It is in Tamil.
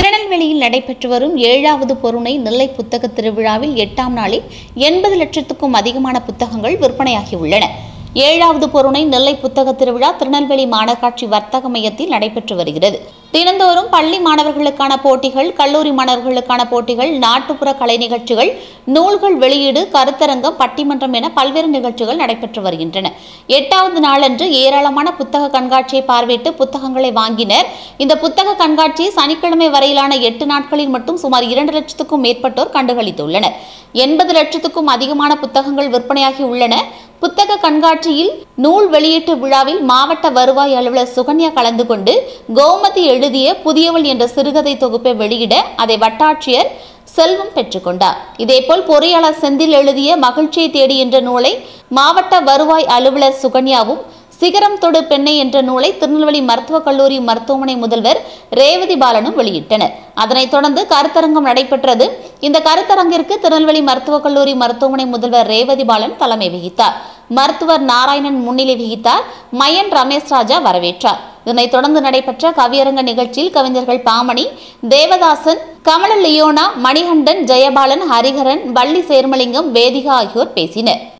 திருநெல்வேலியில் நடைபெற்று வரும் ஏழாவது பொருணை நெல்லை புத்தக திருவிழாவில் எட்டாம் நாளில் எண்பது லட்சத்துக்கும் அதிகமான புத்தகங்கள் விற்பனையாகியுள்ளன ஏழாவது பொருணை நெல்லை புத்தக திருவிழா திருநெல்வேலி மாநகராட்சி வர்த்தக மையத்தில் நடைபெற்று வருகிறது தினந்தோறும் பள்ளி மாணவர்களுக்கான போட்டிகள் கல்லூரி மாணவர்களுக்கான போட்டிகள் நாட்டுப்புற கலை நிகழ்ச்சிகள் நூல்கள் வெளியீடு கருத்தரங்கம் பட்டிமன்றம் என பல்வேறு நிகழ்ச்சிகள் நடைபெற்று வருகின்றன எட்டாவது நாளன்று ஏராளமான புத்தக கண்காட்சியை பார்வையிட்டு புத்தகங்களை வாங்கினர் இந்த புத்தக கண்காட்சியை சனிக்கிழமை வரையிலான எட்டு நாட்களில் மட்டும் சுமார் இரண்டு லட்சத்துக்கும் மேற்பட்டோர் கண்டுகளித்துள்ளனர் எண்பது லட்சத்துக்கும் அதிகமான புத்தகங்கள் விற்பனையாகி உள்ளன புத்தக கண்காட்சியில் நூல் வெளியீட்டு விழாவில் மாவட்ட வருவாய் அலுவலர் சுகன்யா கலந்து கொண்டு கோமதி எழுதிய புதியவள் என்ற சிறுகதை தொகுப்பை வெளியிட அதை வட்டாட்சியர் செல்வம் பெற்றுக்கொண்டார் இதேபோல் பொறியாளர் செந்தில் எழுதிய மகிழ்ச்சியை தேடி என்ற நூலை மாவட்ட வருவாய் அலுவலர் சுகன்யாவும் சிகரம் தொடு பெண்ணை என்ற நூலை திருநெல்வேலி மருத்துவக் கல்லூரி மருத்துவமனை முதல்வர் ரேவதி பாலனும் வெளியிட்டனர் அதனைத் தொடர்ந்து கருத்தரங்கம் நடைபெற்றது இந்த கருத்தரங்கிற்கு திருநெல்வேலி மருத்துவக் கல்லூரி மருத்துவமனை முதல்வர் ரேவதி பாலன் தலைமை வகித்தார் மருத்துவர் நாராயணன் முன்னிலை வகித்தார் மயன் ரமேஷ் ராஜா வரவேற்றார் இதனைத் தொடர்ந்து நடைபெற்ற கவியரங்க நிகழ்ச்சியில் கவிஞர்கள் பாமணி தேவதாசன் கமல லியோனா மணிகண்டன் ஜெயபாலன் ஹரிஹரன் வள்ளி சேர்மலிங்கம் வேதிகா ஆகியோர் பேசினர்